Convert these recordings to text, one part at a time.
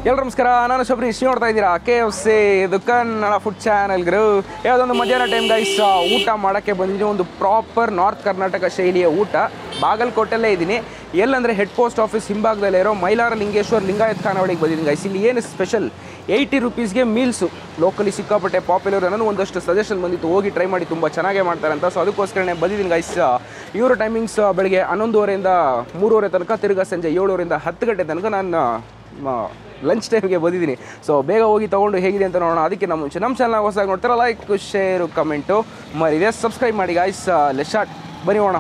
ಎಲ್ರು ನಮಸ್ಕಾರ ನಾನು ಶಬರೀಶ್ ನೋಡ್ತಾ ಇದ್ದೀರಾ ಕೆ ಎಫ್ ಸಿ ಇದು ಕನ್ನಡ ಫುಡ್ ಚಾನಲ್ಗಳು ಯಾವುದೊಂದು ಮಧ್ಯಾಹ್ನ ಟೈಮ್ ಗೈಸ್ ಊಟ ಮಾಡೋಕ್ಕೆ ಬಂದಿದ್ದೀನಿ ಒಂದು ಪ್ರಾಪರ್ ನಾರ್ತ್ ಕರ್ನಾಟಕ ಶೈಲಿಯ ಊಟ ಬಾಗಲಕೋಟೆಲ್ಲೇ ಇದ್ದೀನಿ ಎಲ್ಲಂದರೆ ಹೆಡ್ ಪೋಸ್ಟ್ ಆಫೀಸ್ ಹಿಂಭಾಗದಲ್ಲೇ ಇರೋ ಮೈಲಾರ ಲಿಂಗೇಶ್ವರ್ ಲಿಂಗಾಯತ್ ಖಾನಾವಳಿಗೆ ಬಂದಿದ್ದೀನಿ ಗೈಸ್ ಇಲ್ಲಿ ಏನು ಸ್ಪೆಷಲ್ ಏಯ್ಟಿ ರುಪೀಸ್ಗೆ ಮೀಲ್ಸು ಲೋಕಲಿ ಸಿಕ್ಕಾಪಟ್ಟೆ ಪಾಪ್ಯುಲರ್ ಅನ್ನೋ ಒಂದಷ್ಟು ಸಜೆಷನ್ ಬಂದಿತ್ತು ಹೋಗಿ ಟ್ರೈ ಮಾಡಿ ತುಂಬ ಚೆನ್ನಾಗೇ ಮಾಡ್ತಾರೆ ಅಂತ ಸೊ ಅದಕ್ಕೋಸ್ಕರನೇ ಬಂದಿದ್ದೀನಿ ಗೈಸ್ ಇವರ ಟೈಮಿಂಗ್ಸ್ ಬೆಳಗ್ಗೆ ಹನ್ನೊಂದುವರೆಯಿಂದ ಮೂರುವರೆ ತನಕ ತಿರ್ಗಾ ಸಂಜೆ ಏಳುವರೆಯಿಂದ ಹತ್ತು ಗಂಟೆ ತನಕ ನಾನು ಲಂಚ್ ಟೈಮ್ಗೆ ಬಂದಿದ್ದೀನಿ ಸೊ ಬೇಗ ಹೋಗಿ ತೊಗೊಂಡು ಹೇಗಿದೆ ಅಂತ ನೋಡೋಣ ಅದಕ್ಕೆ ನಮ್ಮ ಮುಂಚೆ ನಮ್ಮ ಚಾನಲ್ ಹೊಸದಾಗಿ ನೋಡ್ತಾರ ಲೈಕ್ ಶೇರು ಕಮೆಂಟು ಮರಿದೆ ಸಬ್ಸ್ಕ್ರೈಬ್ ಮಾಡಿ ಗಾಯ್ಸ್ ಲೆಸ್ ಶಾರ್ಟ್ ಬನ್ನಿ ಹೋಣ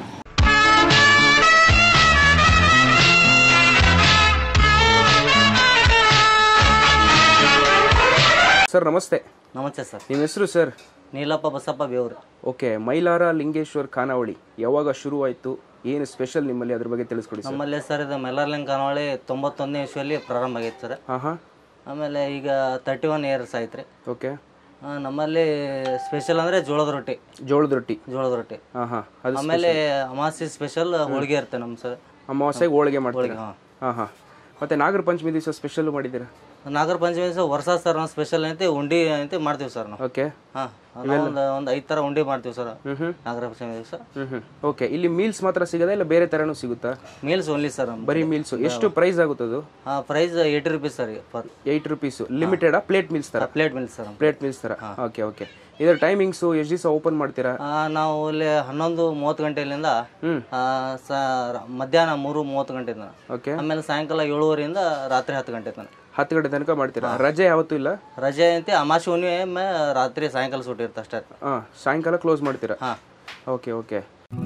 ಸರ್ ನಮಸ್ತೆ ನಮಸ್ತೆ ಸರ್ ನಿಮ್ಮ ಹೆಸರು ಸರ್ ನೀಲಪ್ಪ ಬಸಪ್ಪ ಬೇವ್ರು ಓಕೆ ಮೈಲಾರ ಲಿಂಗೇಶ್ವರ್ ಖಾನಾವಳಿ ಯಾವಾಗ ಶುರುವಾಯಿತು ಏನು ಸ್ಪೆಷಲ್ ನಿಮ್ಮಲ್ಲಿ ಅದ್ರ ಬಗ್ಗೆ ತಿಳಿಸ್ಕೊಡಿ ಸರ್ ನಮ್ಮಲ್ಲಿ ಸರ್ ಇದು ಮೆಲ್ಲರ್ಲಿಂಗ್ ಕನಾವಳಿ ತೊಂಬತ್ತೊಂದನೇ ಇಸ್ವಿಯಲ್ಲಿ ಪ್ರಾರಂಭ ಆಗೈತೆ ಸರ್ ಹಾಂ ಹಾಂ ಆಮೇಲೆ ಈಗ ತರ್ಟಿ ಒನ್ ಇಯರ್ಸ್ ಆಯ್ತು ರೀ ಓಕೆ ಆ, ನಮ್ಮಲ್ಲಿ ಸ್ಪೆಷಲ್ ಅಂದರೆ ಜೋಳದ ರೊಟ್ಟಿ ಜೋಳದ ರೊಟ್ಟಿ ಜೋಳದ ರೊಟ್ಟಿ ಹಾಂ ಹಾಂ ಅದು ಆಮೇಲೆ ಅಮಾಸಿ ಸ್ಪೆಷಲ್ ಹೋಳಿಗೆ ಇರುತ್ತೆ ನಮ್ಮ ಸರ್ ಅಮಾವಾಸ್ಯೆಗೆ ಹೋಳಿಗೆ ಮಾಡ್ತೀರಾ ಹಾಂ ಹಾಂ ಹಾಂ ಮತ್ತೆ ನಾಗರ ಪಂಚಮಿ ದಿವಸ ಸ್ಪೆಷಲ್ ಮಾಡಿದ್ದೀರಾ ನಾಗರ ಪಂಚಮಿ ದಿವಸ ವರ್ಷ ಸರ್ ನಾವು ಸ್ಪೆಷಲ್ ಐತಿ ಉಂಡಿ ಐತಿ ಮಾಡ್ತೀವಿ ಸರ್ ನಾವು ಓಕೆ ಹಾಂ ಒಂದು ಒಂದು ಐದು ಥರ ಉಂಡಿ ಮಾಡ್ತೀವಿ ಸರ್ ಹ್ಞೂ ಹ್ಞೂ ನಾಗರ ಪಂಚಮಿ ದಿವಸ ಹ್ಞೂ ಹ್ಞೂ ಓಕೆ ಇಲ್ಲಿ ಮೀಲ್ಸ್ ಮಾತ್ರ ಸಿಗೋದಾ ಇಲ್ಲ ಬೇರೆ ಥರನೂ ಸಿಗುತ್ತಾ ಮೀಲ್ಸ್ ಓನ್ಲಿ ಸರ್ ನಮ್ಮ ಬರೀ ಮೀಲ್ಸು ಎಷ್ಟು ಪ್ರೈಸ್ ಆಗುತ್ತದು ಹಾಂ price eighty rupees sir per eight rupees ಲಿಮಿಟೆಡಾ ಪ್ಲೇಟ್ ಮೀಲ್ಸ್ ಥರ plate meals sir plate meals ಥರ ಓಕೆ ಓಕೆ ಇದರ ಟೈಮಿಂಗ್ಸು ಎಷ್ಟು ದಿವಸ ಓಪನ್ ಮಾಡ್ತೀರಾ ಆ, ನಾವು ಇಲ್ಲಿ ಹನ್ನೊಂದು ಮೂವತ್ತು ಗಂಟೆಯಿಂದ ಹ್ಮ್. ಆ, ಸ- ಮಧ್ಯಾಹ್ನ ಮೂರು ಮೂವತ್ತು ಗಂಟೆಯಿಂದ ಓಕೆ ಆಮೇಲೆ ಸಾಯಂಕಾಲ ಏಳುವರೆಯಿಂದ ರಾತ್ರಿ ಹತ್ತು ಗಂಟೆ ತನಕ ಹತ್ತು ಗಂಟೆ ತನಕ ಮಾಡ್ತೀರಾ ರಜೆ ಯಾವತ್ತೂ ಇಲ್ಲ ರಜೆ ಐತಿ ಅಮಾಸಿ ಹುಣ್ಣಿಮೆ ರಾತ್ರಿ ಸಾಯಂಕಾಲ ಸೂಟಿ ಇರುತ್ತೆ ಅಷ್ಟೇ ಹಾಂ ಸಾಯಂಕಾಲ ಕ್ಲೋಸ್ ಮಾಡ್ತೀರಾ ಹಾಂ ಓಕೆ ಓಕೆ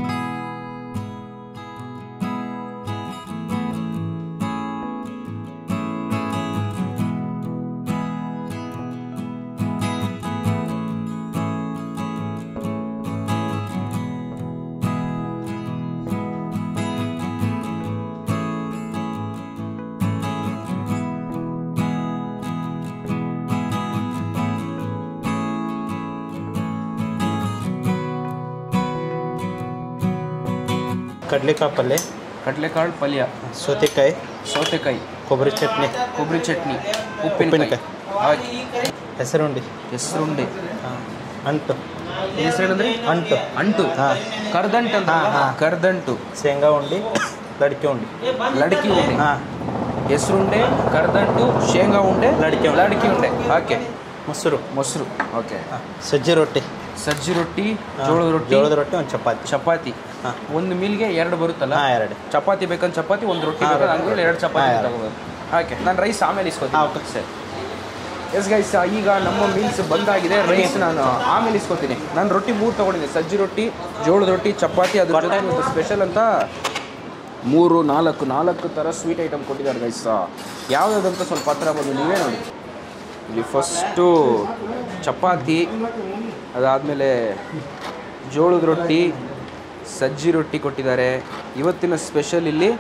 ಕಡಲೆಕಾಯಿ ಪಲ್ಯ ಕಡಲೆಕಾಳು ಪಲ್ಯ ಸೌತೆಕಾಯಿ ಸೌತೆಕಾಯಿ ಕೊಬ್ಬರಿ ಚಟ್ನಿ ಕೊಬ್ಬರಿ ಚಟ್ನಿ ಉಪ್ಪಿನಕಾಯಿ ಹಾಕಿ ಹೆಸರುಂಡಿ ಹೆಸರುಂಡೆ ಅಂಟು ಹೆಸರೇನಂದ್ರೆ ಅಂಟು ಅಂಟು ಹಾಂ ಕರ್ದಂಟು ಅಂತ ಕರ್ದಂಟು ಶೇಂಗಾ ಉಂಡಿ ಲಡಿಕೆ ಉಂಡಿ ಲಡಕಿ ಉಂಡೆ ಹಾಂ ಹೆಸರುಂಡೆ ಕರ್ದಂಟು ಶೇಂಗಾ ಉಂಡೆ ಲಡಕಿ ಉಂಡೆ. ಲಡಕಿ ಉಂಡೆ ಓಕೆ ಮೊಸರು ಮೊಸರು ಓಕೆ ಹಾಂ ಸಜ್ಜಿ ರೊಟ್ಟಿ ಸಜ್ಜಿ ರೊಟ್ಟಿ ಜೋಳದ ರೊಟ್ಟಿ ಜೋಳದ ರೊಟ್ಟಿ ಒಂದು ಚಪಾತಿ ಚಪಾತಿ ಹಾ. ಒಂದು ಮೀಲ್ಗೆ ಎರಡು ಬರುತ್ತಲ್ಲ ಹಾಂ ಎರಡು ಚಪಾತಿ ಬೇಕಂತ ಚಪಾತಿ ಒಂದು ರೊಟ್ಟಿ ಬೇಕಂದ್ರೆ ಹಂಗೆ ಎರಡು ಚಪಾತಿ ತಗೋಬೋದು ಓಕೆ ನಾನು ರೈಸ್ ಆಮೇಲೆ ಇಸ್ಕೊತೀನಿ ಹಾಂ ಓಕೆ ಸರ್ ಎಸ್ ಗೈಸ್ ಈಗ ನಮ್ಮ ಮೀಲ್ಸ್ ಬಂದಾಗಿದೆ ರೈಸ್ ನಾನು ಆಮೇಲೆ ಇಸ್ಕೊತೀನಿ ನಾನು ರೊಟ್ಟಿ ಮೂರು ತೊಗೊಂಡಿದ್ದೆ ಸಜ್ಜಿ ರೊಟ್ಟಿ ಜೋಳದ ರೊಟ್ಟಿ ಚಪಾತಿ ಅದ್ರ ಜೊತೆ ಒಂದು ಸ್ಪೆಷಲ್ ಅಂತ ಮೂರು ನಾಲ್ಕು ನಾಲ್ಕು ಥರ ಸ್ವೀಟ್ ಐಟಮ್ ಕೊಟ್ಟಿದ್ದಾರೆ ಗೈಸ್ ಯಾವುದಂತ ಸ್ವಲ್ಪ ಹತ್ರ ಬಂದು ನೀವೇ ನೋಡಿ ಇಲ್ಲಿ ಫಸ್ಟು ಚಪಾತಿ ಅದಾದಮೇಲೆ ಜೋಳದ ರೊಟ್ಟಿ ಸಜ್ಜಿ ರೊಟ್ಟಿ ಕೊಟ್ಟಿದ್ದಾರೆ ಇವತ್ತಿನ ಸ್ಪೆಷಲ್ ಇಲ್ಲಿ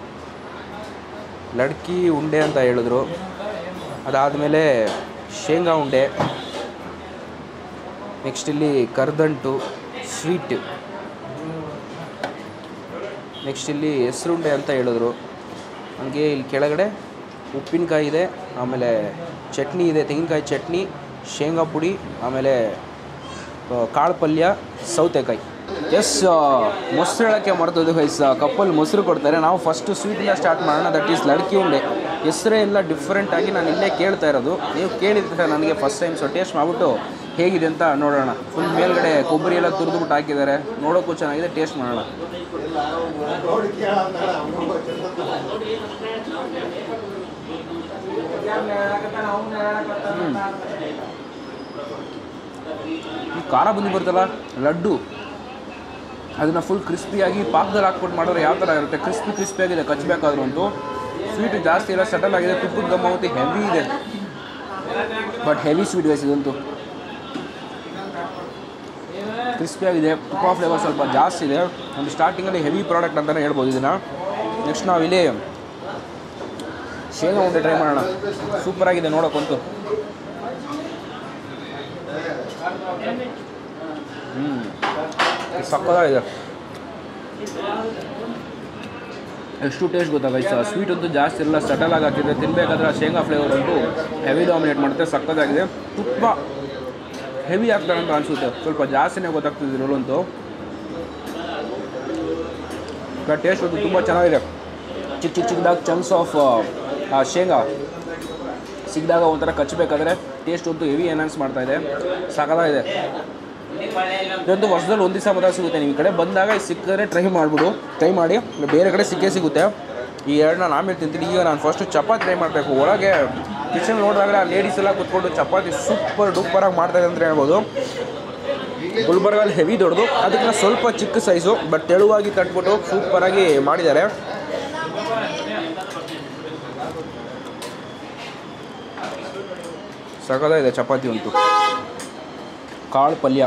ಲಡ್ಕಿ ಉಂಡೆ ಅಂತ ಹೇಳಿದ್ರು ಅದಾದಮೇಲೆ ಶೇಂಗಾ ಉಂಡೆ ನೆಕ್ಸ್ಟ್ ಇಲ್ಲಿ ಕರ್ದಂಟು ಸ್ವೀಟ್ ನೆಕ್ಸ್ಟ್ ಇಲ್ಲಿ ಹೆಸರುಂಡೆ ಅಂತ ಹೇಳಿದ್ರು ಹಾಗೆ ಇಲ್ಲಿ ಕೆಳಗಡೆ ಉಪ್ಪಿನಕಾಯಿ ಇದೆ ಆಮೇಲೆ ಚಟ್ನಿ ಇದೆ ತೆಂಗಿನಕಾಯಿ ಚಟ್ನಿ ಶೇಂಗಾ ಪುಡಿ ಆಮೇಲೆ ಆ, ಕಾಳು ಪಲ್ಯ ಸೌತೆಕಾಯಿ ಎಸ್ ಮೊಸರು ಹೇಳೋಕ್ಕೆ ಮರ್ತದ್ದು ಗೈಸ್ ಕಪ್ಪಲ್ಲಿ ಮೊಸರು ಕೊಡ್ತಾರೆ ನಾವು ಫಸ್ಟು ಸ್ವೀಟಿಂದ ಸ್ಟಾರ್ಟ್ ಮಾಡೋಣ ದಟ್ ಈಸ್ ಲಡ್ಕಿ ಉಂಡೆ ಹೆಸರೇ ಎಲ್ಲ ಡಿಫ್ರೆಂಟ್ ಆಗಿ ನಾನು ಇಲ್ಲೇ ಕೇಳ್ತಾ ಇರೋದು ನೀವು ಕೇಳಿದ್ರೆ ನನಗೆ ಫಸ್ಟ್ ಟೈಮ್ ಸೊ ಟೇಸ್ಟ್ ಮಾಡಿಬಿಟ್ಟು ಹೇಗಿದೆ ಅಂತ ನೋಡೋಣ ಫುಲ್ ಮೇಲ್ಗಡೆ ಕೊಬ್ಬರಿ ಎಲ್ಲ ತುರಿದ್ಬಿಟ್ಟು ಹಾಕಿದ್ದಾರೆ ನೋಡೋಕ್ಕೂ ಚೆನ್ನಾಗಿದೆ ಟೇಸ್ಟ್ ಮಾಡೋಣ ಈ ಖಾರ ಬಂದು ಬರ್ತಲ್ಲ ಲಡ್ಡು ಅದನ್ನು ಫುಲ್ ಕ್ರಿಸ್ಪಿಯಾಗಿ ಪಾಕದಲ್ಲಿ ಹಾಕ್ಬಿಟ್ಟು ಮಾಡಿದ್ರೆ ಯಾವ ಥರ ಇರುತ್ತೆ ಕ್ರಿಸ್ಪಿ ಕ್ರಿಸ್ಪಿಯಾಗಿದೆ ಕಚ್ಚಬೇಕಾದ್ರೂ ಅಂತೂ ಸ್ವೀಟ್ ಜಾಸ್ತಿ ಇಲ್ಲ ಸಟಲ್ ಆಗಿದೆ ತುಪ್ಪದ ಗಮ್ಮತಿ ಹೆವಿ ಇದೆ ಬಟ್ ಹೆವಿ ಸ್ವೀಟ್ ಗೈಸ್ ಇದಂತೂ ಕ್ರಿಸ್ಪಿಯಾಗಿದೆ ತುಪ್ಪ ಫ್ಲೇವರ್ ಸ್ವಲ್ಪ ಜಾಸ್ತಿ ಇದೆ ಒಂದು ಸ್ಟಾರ್ಟಿಂಗಲ್ಲಿ ಹೆವಿ ಪ್ರಾಡಕ್ಟ್ ಅಂತಲೇ ಹೇಳ್ಬೋದು ಇದನ್ನು ನೆಕ್ಸ್ಟ್ ನಾವಿಲ್ಲಿ ಶೇಂಗಾ ಉಂಡೆ ಟ್ರೈ ಮಾಡೋಣ ಸೂಪರಾಗಿದೆ ನೋಡೋಕ್ಕಂತೂ ಹ್ಞೂ ಸಕ್ಕದಾಗಿದೆ ಎಷ್ಟು ಟೇಸ್ಟ್ ಗೊತ್ತಾ ಗೈಸ್ ಸ್ವೀಟ್ ಅಂತೂ ಜಾಸ್ತಿ ಇರಲ್ಲ ಸಟಲ್ ಆಗಿ ಹಾಕಿದ್ರೆ ತಿನ್ನಬೇಕಾದ್ರೆ ಆ ಶೇಂಗಾ ಫ್ಲೇವರ್ ಅಂತೂ ಹೆವಿ ಡಾಮಿನೇಟ್ ಮಾಡುತ್ತೆ ಸಕ್ಕತ್ತಾಗಿದೆ ತುಪ್ಪ ಹೆವಿ ಆಗ್ತಾರೆ ಅಂತ ಅನಿಸುತ್ತೆ ಸ್ವಲ್ಪ ಜಾಸ್ತಿನೇ ಗೊತ್ತಾಗ್ತದೆ ಇದ್ರಲ್ಲಂತೂ ಟೇಸ್ಟ್ ಅಂತೂ ತುಂಬ ಚೆನ್ನಾಗಿದೆ ಚಿಕ್ಕ ಚಿಕ್ಕ ಚಿಕ್ಕದಾಗ ಚಂಕ್ಸ್ ಆಫ್ ಶೇಂಗಾ ಸಿಕ್ಕಿದಾಗ ಒಂಥರ ಕಚ್ಚಬೇಕಾದ್ರೆ ಟೇಸ್ಟ್ ಅಂತೂ ಹೆವಿ ಎನ್ಹಾನ್ಸ್ ಮಾಡ್ತಾ ಇದೆ ಸಕಲಾಗಿದೆ ಇದೊಂದು ವರ್ಷದಲ್ಲಿ ಒಂದು ದಿವಸ ಮಾತ್ರ ಸಿಗುತ್ತೆ ನೀವು ಈ ಕಡೆ ಬಂದಾಗ ಇದು ಸಿಕ್ಕಿದ್ರೆ ಟ್ರೈ ಮಾಡಿಬಿಡು ಟ್ರೈ ಮಾಡಿ ಬೇರೆ ಕಡೆ ಸಿಕ್ಕೇ ಸಿಗುತ್ತೆ ಈ ಎರಡನ್ನ ನಾನು ಆಮೇಲೆ ತಿಂತೀನಿ ಈಗ ನಾನು ಫಸ್ಟು ಚಪಾತಿ ಟ್ರೈ ಮಾಡಬೇಕು ಒಳಗೆ ಕಿಚನ್ ನೋಡಿದಾಗ ಆ ಲೇಡೀಸ್ ಎಲ್ಲ ಕುತ್ಕೊಂಡು ಚಪಾತಿ ಸೂಪರ್ ಡೂಪರಾಗಿ ಮಾಡ್ತಾರೆ ಅಂತ ಹೇಳ್ಬೋದು ಗುಲ್ಬರ್ಗಲ್ಲಿ ಹೆವಿ ದೊಡ್ಡದು ಅದಕ್ಕೆ ಸ್ವಲ್ಪ ಚಿಕ್ಕ ಸೈಜು ಬಟ್ ತೆಳುವಾಗಿ ತಟ್ಬಿಟ್ಟು ಸೂಪರಾಗಿ ಮಾಡಿದ್ದಾರೆ ಸಕಲಾಗಿದೆ ಚಪಾತಿ ಅಂತೂ ಕಾಳು ಪಲ್ಯ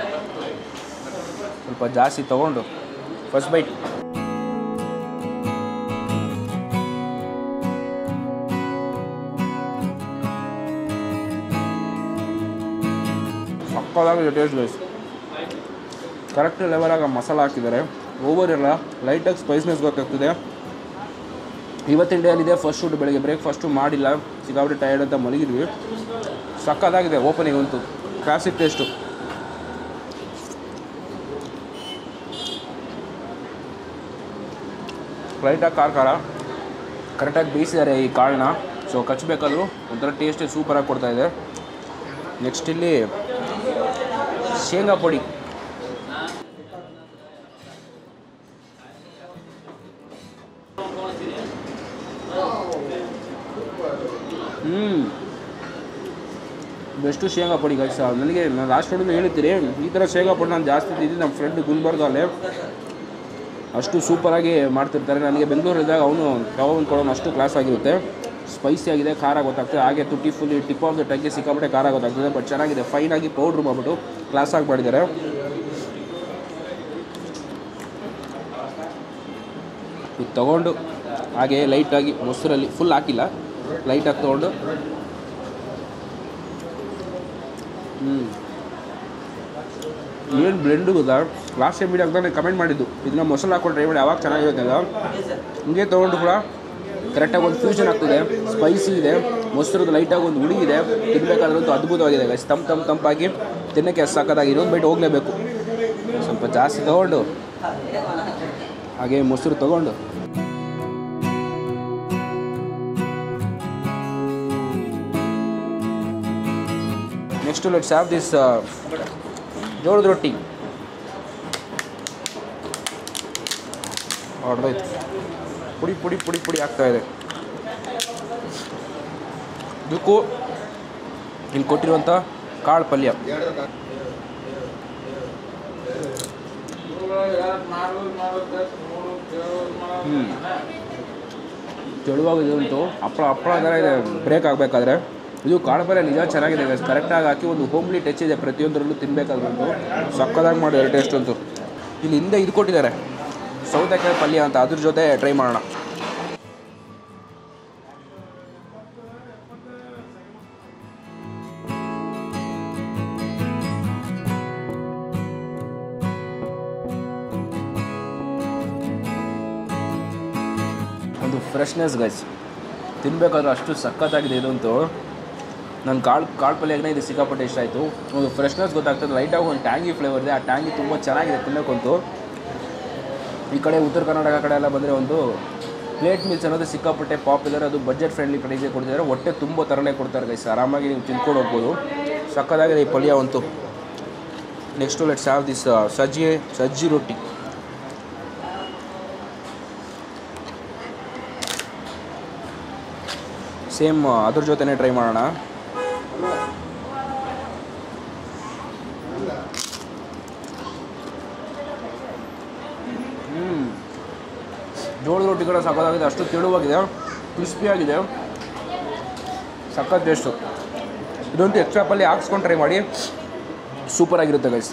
ಸ್ವಲ್ಪ ಜಾಸ್ತಿ ತಗೊಂಡು ಫಸ್ಟ್ ಬೈಟ್ ಸಕ್ಕದಾಗಿದೆ ಟೇಸ್ಟ್ ಗೈಸ್ ಕರೆಕ್ಟ್ ಲೆವೆಲಾಗ ಮಸಾಲ ಹಾಕಿದ್ದಾರೆ ಓವರ್ ಎಲ್ಲ ಲೈಟಾಗಿ ಸ್ಪೈಸ್ನೆಸ್ ಗೊತ್ತಾಗ್ತದೆ ಇವತ್ತಿನ ಡೇ ಅಲ್ಲಿದೆ ಫಸ್ಟ್ ಶೂಟ್ ಬೆಳಗ್ಗೆ ಬ್ರೇಕ್ಫಾಸ್ಟು ಮಾಡಿಲ್ಲ ಸಿಕ್ಕಾಬಿಟ್ಟು ಟಯರ್ಡ್ ಅಂತ ಮಲಗಿದ್ವಿ ಸಕ್ಕದಾಗಿದೆ ಓಪನಿಂಗ್ ಅಂತೂ ಕ್ಲಾಸಿಕ್ ಟೇಸ್ಟು ಲೈಟಾಗಿ ಖಾರ ಖಾರ ಕರೆಕ್ಟಾಗಿ ಬೇಯಿಸಿದ್ದಾರೆ ಈ ಕಾಳನ್ನ ಸೊ ಕಚ್ಚಬೇಕಾದ್ರೂ ಒಂಥರ ಟೇಸ್ಟೇ ಸೂಪರಾಗಿ ಕೊಡ್ತಾ ಇದೆ ನೆಕ್ಸ್ಟ್ ಇಲ್ಲಿ ಶೇಂಗಾ ಪುಡಿ ಹ್ಞೂ ಬೆಸ್ಟು ಶೇಂಗಾ ಪುಡಿ ಗೈಸ್ ನನಗೆ ನಾನು ಲಾಸ್ಟ್ ಹೊಡೆದು ಹೇಳ್ತೀರಿ ಈ ಥರ ಶೇಂಗಾ ಪುಡಿ ನಾನು ಜಾಸ್ತಿ ತಿಂದಿದ್ದು ನಮ್ಮ ಫ್ರೆಂಡ್ ಗುಲ್ಬರ್ಗಲ್ಲೇ ಅಷ್ಟು ಸೂಪರಾಗಿ ಮಾಡ್ತಿರ್ತಾರೆ ನನಗೆ ಬೆಂಗಳೂರಿದ್ದಾಗ ಅವನು ಯಾವ ಒಂದು ಕೊಡೋನು ಅಷ್ಟು ಕ್ಲಾಸ್ ಆಗಿರುತ್ತೆ ಸ್ಪೈಸಿ ಆಗಿದೆ ಖಾರ ಗೊತ್ತಾಗ್ತದೆ ಹಾಗೆ ತುಟಿ ಫುಲ್ಲಿ ಟಿಪ್ ಆಫ್ ದ ಟಗ್ಗೆ ಸಿಕ್ಕಾಪಟ್ಟೆ ಖಾರ ಗೊತ್ತಾಗ್ತದೆ ಬಟ್ ಚೆನ್ನಾಗಿದೆ ಫೈನಾಗಿ ಪೌಡ್ರ್ ಮಾಡ್ಬಿಟ್ಟು ಕ್ಲಾಸಾಗಿ ಮಾಡಿದ್ದಾರೆ ಇದು ತೊಗೊಂಡು ಹಾಗೆ ಲೈಟಾಗಿ ಮೊಸರಲ್ಲಿ ಫುಲ್ ಹಾಕಿಲ್ಲ ಲೈಟಾಗಿ ತೊಗೊಂಡು ಹ್ಞೂ ಏನು ಬ್ಲೆಂಡು ಗೊತ್ತಾ ಲಾಸ್ಟ್ ಟೈಮ್ ವಿಡಿಯೋ ನಾನು ಕಮೆಂಟ್ ಮಾಡಿದ್ದು ಇದನ್ನ ಮೊಸರು ಹಾಕೊಂಡು ಟ್ರೈ ಮಾಡಿ ಯಾವಾಗ ಚೆನ್ನಾಗಿರುತ್ತೆ ಅಲ್ಲ ಹಿಂಗೆ ತೊಗೊಂಡು ಕೂಡ ಕರೆಕ್ಟಾಗಿ ಒಂದು ಫ್ಯೂಷನ್ ಆಗ್ತಿದೆ ಸ್ಪೈಸಿ ಇದೆ ಮೊಸರದ್ದು ಲೈಟಾಗಿ ಒಂದು ಹುಳಿ ಇದೆ ತಿನ್ನಬೇಕಾದ್ರಂತೂ ಅದ್ಭುತವಾಗಿದೆ ಗೈಸ್ ತಂಪು ತಂಪು ತಂಪಾಗಿ ತಿನ್ನೋಕ್ಕೆ ಸಾಕಾಗಿ ಇನ್ನೊಂದು ಬೈಟ್ ಹೋಗಲೇಬೇಕು ಸ್ವಲ್ಪ ಜಾಸ್ತಿ ತೊಗೊಂಡು ಹಾಗೆ ಮೊಸರು ತೊಗೊಂಡು ನೆಕ್ಸ್ಟ್ ಲೆಟ್ಸ್ ಹ್ಯಾವ್ ದಿಸ್ ಜೋಳದ ರೊಟ್ಟಿ ಹೊಡೆದೋಯ್ತು ಪುಡಿ ಪುಡಿ ಪುಡಿ ಪುಡಿ ಆಗ್ತಾ ಇದೆ ಇದಕ್ಕೂ ಇಲ್ಲಿ ಕೊಟ್ಟಿರುವಂಥ ಕಾಳು ಪಲ್ಯ ಹ್ಞೂ ತೆಳುವಾಗಿದೆ ಉಂಟು ಹಪ್ಪಳ ಹಪ್ಪಳ ಥರ ಇದೆ ಬ್ರೇಕ್ ಆಗಬೇಕಾದ್ರೆ ಇದು ಕಾಳು ಪಲ್ಯ ನಿಜ ಚೆನ್ನಾಗಿದೆ ಕರೆಕ್ಟಾಗಿ ಹಾಕಿ ಒಂದು ಹೋಮ್ಲಿ ಟಚ್ ಇದೆ ಪ್ರತಿಯೊಂದರಲ್ಲೂ ತಿನ್ನಬೇಕಾದ್ರಂತೂ ಸಕ್ಕದಾಗಿ ಮಾಡಿದ್ದಾರೆ ಟೇಸ್ಟ್ ಅಂತೂ ಇಲ್ಲಿ ಹಿಂದೆ ಇದು ಕೊಟ್ಟಿದ್ದಾರೆ ಸೌತೆಕಾಯಿ ಪಲ್ಯ ಅಂತ ಅದ್ರ ಜೊತೆ ಟ್ರೈ ಮಾಡೋಣ ಒಂದು ಫ್ರೆಶ್ನೆಸ್ ಗೈಸ್ ತಿನ್ನಬೇಕಾದ್ರೆ ಅಷ್ಟು ಸಖತ್ತಾಗಿದೆ ಇದಂತೂ ನನ್ನ ಕಾಳು ಕಾಳು ಪಲ್ಯನೇ ಇದು ಸಿಕ್ಕಾಪಟ್ಟೆ ಇಷ್ಟ ಆಯಿತು ಒಂದು ಫ್ರೆಶ್ನೆಸ್ ಗೊತ್ತಾಗ್ತದೆ ಲೈಟಾಗಿ ಒಂದು ಟ್ಯಾಂಗಿ ಫ್ಲೇವರ್ ಇದೆ ಆ ಟ್ಯಾಂಗಿ ತುಂಬ ಚೆನ್ನಾಗಿದೆ ತಿನ್ನೋಕ್ಕಂತೂ ಈ ಕಡೆ ಉತ್ತರ ಕರ್ನಾಟಕ ಕಡೆ ಎಲ್ಲ ಬಂದರೆ ಒಂದು ಪ್ಲೇಟ್ ಮೀಲ್ಸ್ ಅನ್ನೋದು ಸಿಕ್ಕಾಪಟ್ಟೆ ಪಾಪ್ಯುಲರ್ ಅದು ಬಜೆಟ್ ಫ್ರೆಂಡ್ಲಿ ಪ್ರೈಸ್ಗೆ ಕೊಡ್ತಿದ್ದಾರೆ ಹೊಟ್ಟೆ ತುಂಬ ತರಲೇ ಕೊಡ್ತಾರೆ ಗೈಸ್ ಆರಾಮಾಗಿ ನೀವು ತಿನ್ಕೊಂಡು ಹೋಗ್ಬೋದು ಸಕ್ಕದಾಗಿದೆ ಈ ಪಲ್ಯ ಅಂತೂ ನೆಕ್ಸ್ಟು ಲೆಟ್ಸ್ ಹ್ಯಾವ್ ದಿಸ್ ಸಜ್ಜಿ ಸಜ್ಜಿ ರೊಟ್ಟಿ ಸೇಮ್ ಅದ್ರ ಜೊತೆನೇ ಟ್ರೈ ಮಾಡೋಣ ಹ್ಞೂ ಜೋಳದ ರೊಟ್ಟಿ ಕೂಡ ಸಕ್ಕತ್ತಾಗಿದೆ ಅಷ್ಟು ತೆಳುವಾಗಿದೆ ಕ್ರಿಸ್ಪಿಯಾಗಿದೆ ಸಖತ್ ಟೇಸ್ಟು ಇದಂತೂ ಎಕ್ಸ್ಟ್ರಾ ಪಲ್ಯ ಹಾಕ್ಸ್ಕೊಂಡು ಟ್ರೈ ಮಾಡಿ ಸೂಪರಾಗಿರುತ್ತೆ ಗೈಸ್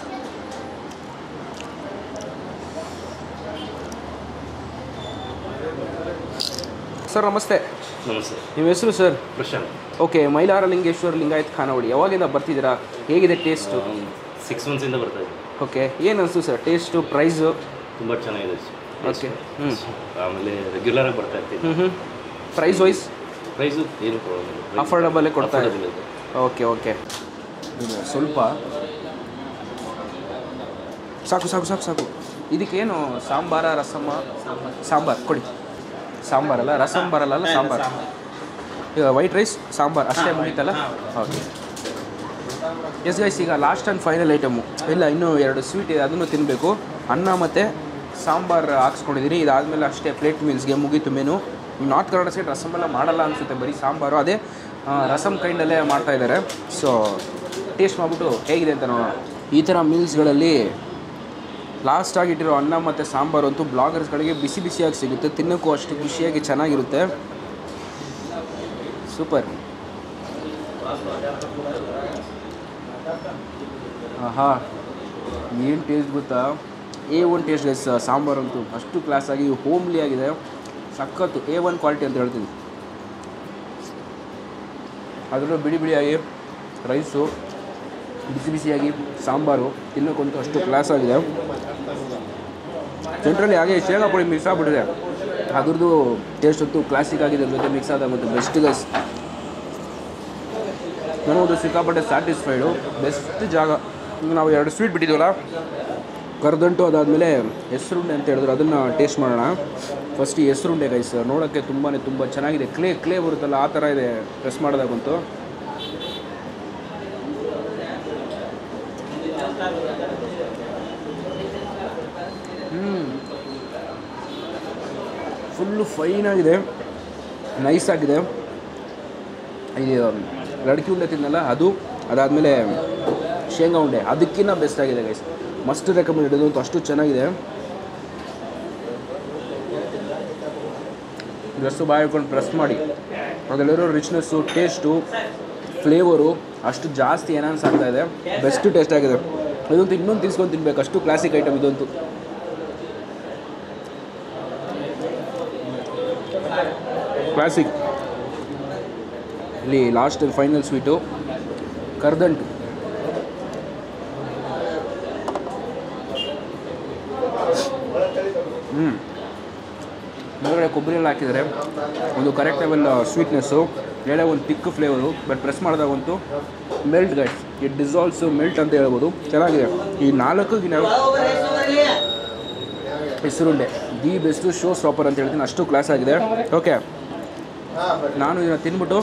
ಸರ್ ನಮಸ್ತೆ ನಮಸ್ತೆ ನಿಮ್ಮ ಹೆಸರು ಸರ್ ಪ್ರಶಾಂತ್ ಓಕೆ ಮೈಲಾರ ಲಿಂಗೇಶ್ವರ ಲಿಂಗಾಯತ್ ಖಾನಾವಳಿ ಯಾವಾಗಿಂದ ಬರ್ತಿದ್ದೀರಾ ಹೇಗಿದೆ ಟೇಸ್ಟು ಸಿಕ್ಸ್ ಮಂತ್ಸಿಂದ ಬರ್ತಾ ಇದ್ದೀನಿ ಓಕೆ ಏನು ಅನಿಸ್ತು ಸರ್ ಟೇಸ್ಟು ಪ್ರೈಸು ತುಂಬ ಚೆನ್ನಾಗಿದೆ ಓಕೆ ಹ್ಞೂ ಆಮೇಲೆ ರೆಗ್ಯುಲರ್ ಆಗಿ ಬರ್ತಾ ಇರ್ತೀನಿ ಹ್ಞೂ ಹ್ಞೂ ಪ್ರೈಸ್ ವೈಸ್ ಪ್ರೈಸು ಏನು ಪ್ರಾಬ್ಲಮ್ ಅಫೋರ್ಡಬಲ್ಲೇ ಕೊಡ್ತಾ ಇದೆ Affordable ಇದೆ. ಓಕೆ ಓಕೆ ಇದು ಸ್ವಲ್ಪ ಸಾಕು ಸಾಕು ಸಾಕು ಸಾಕು ಇದಕ್ಕೇನು ಸಾಂಬಾರ ರಸಮ್ಮ ಸಾಂಬಾರ್ ಕೊಡಿ ಸಾಂಬಾರಲ್ಲ ರಸಂ ಬರಲ್ಲ ಅಲ್ಲ ಸಾಂಬಾರ್ ಈಗ ವೈಟ್ ರೈಸ್ ಸಾಂಬಾರ್ ಅಷ್ಟೇ ಮುಗೀತಲ್ಲ ಓಕೆ ಎಸ್ ಗೈಸ್ ಈಗ ಲಾಸ್ಟ್ ಆ್ಯಂಡ್ ಫೈನಲ್ ಐಟಮು ಇಲ್ಲ ಇನ್ನೂ ಎರಡು ಸ್ವೀಟ್ ಇದೆ ಅದನ್ನು ತಿನ್ನಬೇಕು ಅನ್ನ ಮತ್ತು ಸಾಂಬಾರು ಹಾಕ್ಸ್ಕೊಂಡಿದ್ದೀನಿ ಇದಾದಮೇಲೆ ಅಷ್ಟೇ ಪ್ಲೇಟ್ ಮೀಲ್ಸ್ಗೆ ಮುಗೀತು menu north Kannada side rasam ಎಲ್ಲ ಮಾಡಲ್ಲ ಅನಿಸುತ್ತೆ ಬರೀ ಸಾಂಬಾರು ಅದೇ ಆ, ರಸಮ್ ಕೈಂಡಲ್ಲೇ ಮಾಡ್ತಾ ಇದ್ದಾರೆ ಸೊ ಟೇಸ್ಟ್ ಮಾಡಿಬಿಟ್ಟು ಹೇಗಿದೆ ಅಂತ ನೋಡೋಣ ಈ ಥರ ಮೀಲ್ಸ್ಗಳಲ್ಲಿ ಲಾಸ್ಟ್ ಆಗಿಟ್ಟಿರೋ ಅನ್ನ ಮತ್ತು ಸಾಂಬಾರು ಅಂತೂ ಬ್ಲಾಗರ್ಸ್ಗಳಿಗೆ ಬಿಸಿ ಬಿಸಿಯಾಗಿ ಸಿಗುತ್ತೆ ತಿನ್ನೋಕ್ಕೂ ಅಷ್ಟು ಖುಷಿಯಾಗಿ ಚೆನ್ನಾಗಿರುತ್ತೆ ಸೂಪರ್ ಆಹಾ ಏನು ಟೇಸ್ಟ್ ಗೊತ್ತಾ A one taste guys sambar ಅಂತೂ ಅಷ್ಟು ಕ್ಲಾಸ್ ಆಗಿ ಹೋಮ್ಲಿ ಆಗಿದೆ ಸಖತ್ತು ಎ ಒನ್ ಕ್ವಾಲಿಟಿ ಅಂತ ಹೇಳ್ತೀನಿ ಅದರಲ್ಲೂ ಬಿಡಿ ಬಿಡಿಯಾಗಿ ರೈಸು ಬಿಸಿ ಬಿಸಿಯಾಗಿ ಸಾಂಬಾರು ತಿನ್ನೋಕ್ಕಂತೂ ಅಷ್ಟು ಕ್ಲಾಸ್ ಆಗಿದೆ ಸೆಂಟ್ರಲ್ಲಿ ಹಾಗೆ ಶೇಂಗಾ ಪುಡಿ ಮಿಕ್ಸ್ ಆಗಿಬಿಟ್ಟಿದೆ ಅದ್ರದ್ದು ಟೇಸ್ಟ್ ಅಂತೂ ಕ್ಲಾಸಿಕ್ ಆಗಿದೆ ಅದ್ರ ಜೊತೆ ಮಿಕ್ಸ್ ಆದ ಮತ್ತು ಬೆಸ್ಟ್ ಗೈಸ್ ನನಗೊಂದು ಸಿಕ್ಕಾಪಟ್ಟೆ ಸ್ಯಾಟಿಸ್ಫೈಡು ಬೆಸ್ಟ್ ಜಾಗ ಈಗ ನಾವು ಎರಡು ಸ್ವೀಟ್ ಬಿಟ್ಟಿದ್ವಲ್ಲ ಕರ್ದಂಟು ಅದಾದಮೇಲೆ ಹೆಸರುಂಡೆ ಅಂತ ಹೇಳಿದ್ರು ಅದನ್ನು ಟೇಸ್ಟ್ ಮಾಡೋಣ ಫಸ್ಟ್ ಈ ಹೆಸರುಂಡೆ ಗೈಸ್ ನೋಡೋಕ್ಕೆ ತುಂಬಾ ತುಂಬ ಚೆನ್ನಾಗಿದೆ ಕ್ಲೇ ಕ್ಲೇ ಬರುತ್ತಲ್ಲ ಆ ಥರ ಇದೆ ಪ್ರೆಸ್ ಮಾಡಿದಾಗಂತೂ ಹ್ಞೂ ಫುಲ್ಲು ಫೈನಾಗಿದೆ ನೈಸ್ ಆಗಿದೆ ಇದು ಲಡ್ಕಿ ಉಂಡೆ ತಿನ್ನಲ್ಲ ಅದು ಅದಾದಮೇಲೆ ಶೇಂಗಾ ಉಂಡೆ ಅದಕ್ಕಿಂತ ಬೆಸ್ಟ್ ಆಗಿದೆ ಗೈಸ್ ಮಸ್ಟ್ ರೆಕಮೆಂಡ್ ಇದು ಅಂತೂ ಅಷ್ಟು ಚೆನ್ನಾಗಿದೆ ಜಸ್ಟ್ ಬಾಯಿ ಹಾಕೊಂಡು ಪ್ರೆಸ್ ಮಾಡಿ ಅದರಲ್ಲಿರೋ ರಿಚ್ನೆಸ್ಸು ಟೇಸ್ಟು ಫ್ಲೇವರು ಅಷ್ಟು ಜಾಸ್ತಿ ಎನಾನ್ಸ್ ಆಗ್ತಾ ಇದೆ ಬೆಸ್ಟ್ ಟೇಸ್ಟ್ ಆಗಿದೆ ಇದಂತೂ ಇನ್ನೊಂದು ತಿನ್ಸ್ಕೊಂಡು ತಿನ್ಬೇಕು ಅಷ್ಟು ಕ್ಲಾಸಿಕ್ ಐಟಮ್ ಇದಂತೂ ಕ್ಲಾಸಿಕ್ ಇಲ್ಲಿ ಲಾಸ್ಟ್ ಫೈನಲ್ ಸ್ವೀಟು ಕರ್ದಂಟು ಹ್ಞೂ ಮೇಲ್ಗಡೆ ಕೊಬ್ಬರಿ ಎಲ್ಲ ಹಾಕಿದ್ದಾರೆ ಒಂದು ಕರೆಕ್ಟ್ ಲೆವೆಲ್ ಸ್ವೀಟ್ನೆಸ್ಸು ಎಳೆ ಒಂದು ತಿಕ್ ಫ್ಲೇವರು ಬಟ್ ಪ್ರೆಸ್ ಮಾಡಿದಾಗಂತೂ melt guys it dissolves melt ಅಂತ ಹೇಳ್ಬೋದು ಚೆನ್ನಾಗಿದೆ ಈ ನಾಲ್ಕು ದಿನ ಹೆಸರುಂಡೆ ದಿ ಬೆಸ್ಟು ಶೋ ಸ್ಟಾಪರ್ ಅಂತ ಹೇಳ್ತೀನಿ ಅಷ್ಟು ಕ್ಲಾಸ್ ಆಗಿದೆ ಓಕೆ ನಾನು ಇದನ್ನು ತಿನ್ಬಿಟ್ಟು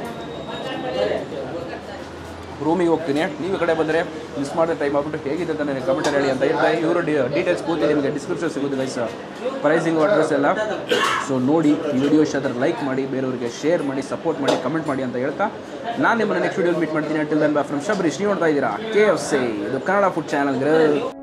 ರೂಮಿಗೆ ಹೋಗ್ತೀನಿ ನೀವು ಈ ಕಡೆ ಬಂದರೆ ಮಿಸ್ ಮಾಡಿದ ಟೈಮ್ ಆಗ್ಬಿಟ್ಟು ಹೇಗಿದೆ ಅಂತ ನನಗೆ ಕಮೆಂಟಲ್ಲಿ ಹೇಳಿ ಅಂತ ಹೇಳ್ತಾ ಇವರು ಡೀಟೇಲ್ಸ್ ಕೂತಿ ನಿಮಗೆ ಡಿಸ್ಕ್ರಿಪ್ಷನ್ ಸಿಗುತ್ತೆ ಗೈಸ್ ಪ್ರೈಸಿಂಗ್ ಅಡ್ರೆಸ್ ಎಲ್ಲ ಸೊ ನೋಡಿ ಈ ವಿಡಿಯೋ ಇಷ್ಟ ಆದರೆ ಲೈಕ್ ಮಾಡಿ ಬೇರೆಯವರಿಗೆ ಶೇರ್ ಮಾಡಿ ಸಪೋರ್ಟ್ ಮಾಡಿ ಕಮೆಂಟ್ ಮಾಡಿ ಅಂತ ಹೇಳ್ತಾ ನಾನು ನಿಮ್ಮನ್ನು ನೆಕ್ಸ್ಟ್ ವಿಡಿಯೋಲಿ ಮೀಟ್ ಮಾಡ್ತೀನಿ ಅಂಟಿಲ್ ದನ್ ಬಾ ಫ್ರಮ್ ಶಬರೀಶ್ ನೀವು ನೋಡ್ತಾ ಇದ್ದೀರಾ ಕೆ ಎಫ್ ಸಿ ಇದು ಕನ್ನಡ ಫುಡ್ ಚಾನಲ್